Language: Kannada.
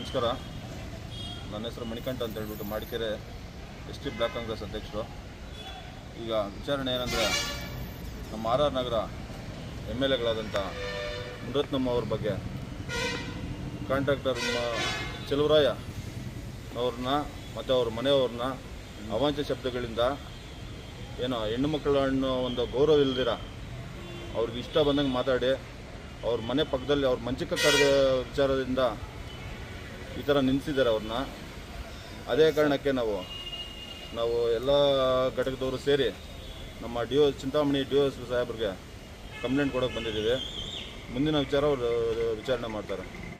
ನಮಸ್ಕಾರ ನನ್ನ ಹೆಸರು ಮಣಿಕಂಠ ಅಂತ ಹೇಳ್ಬಿಟ್ಟು Madikere S T block Congress ಅಧ್ಯಕ್ಷರು ಈಗ ವಿಚಾರಣೆ ಏನಂದರೆ ನಮ್ಮ R R Nagar M L ಎಗಳಾದಂಥ ಮುನರತ್ನಮ್ಮ ಅವ್ರ ಬಗ್ಗೆ ಕಾಂಟ್ರಾಕ್ಟರ್ ಚೆಲುವರಾಯ ಅವ್ರನ್ನ ಮತ್ತು ಅವ್ರ ಮನೆಯವ್ರನ್ನ ಅವಾಂಛ ಶಬ್ದಗಳಿಂದ ಏನೋ ಹೆಣ್ಣು ಮಕ್ಕಳನ್ನು ಒಂದು ಗೌರವ ಇಲ್ದಿರ ಅವ್ರಿಗೆ ಇಷ್ಟ ಬಂದಂಗೆ ಮಾತಾಡಿ ಅವ್ರ ಮನೆ ಪಕ್ಕದಲ್ಲಿ ಅವ್ರ ಮಂಚಕ್ಕೆ ಕರೆದ ವಿಚಾರದಿಂದ ಈ ಥರ ನಿಲ್ಲಿಸಿದ್ದಾರೆ ಅವ್ರನ್ನ ಅದೇ ಕಾರಣಕ್ಕೆ ನಾವು ನಾವು ಎಲ್ಲ ಘಟಕದವರು ಸೇರಿ ನಮ್ಮ D O Chintamani D O S ಸಾಹೇಬ್ರಿಗೆ ಕಂಪ್ಲೇಂಟ್ ಕೊಡೋಕೆ ಬಂದಿದ್ದೀವಿ ಮುಂದಿನ ವಿಚಾರ ಅವರು ವಿಚಾರಣೆ ಮಾಡ್ತಾರೆ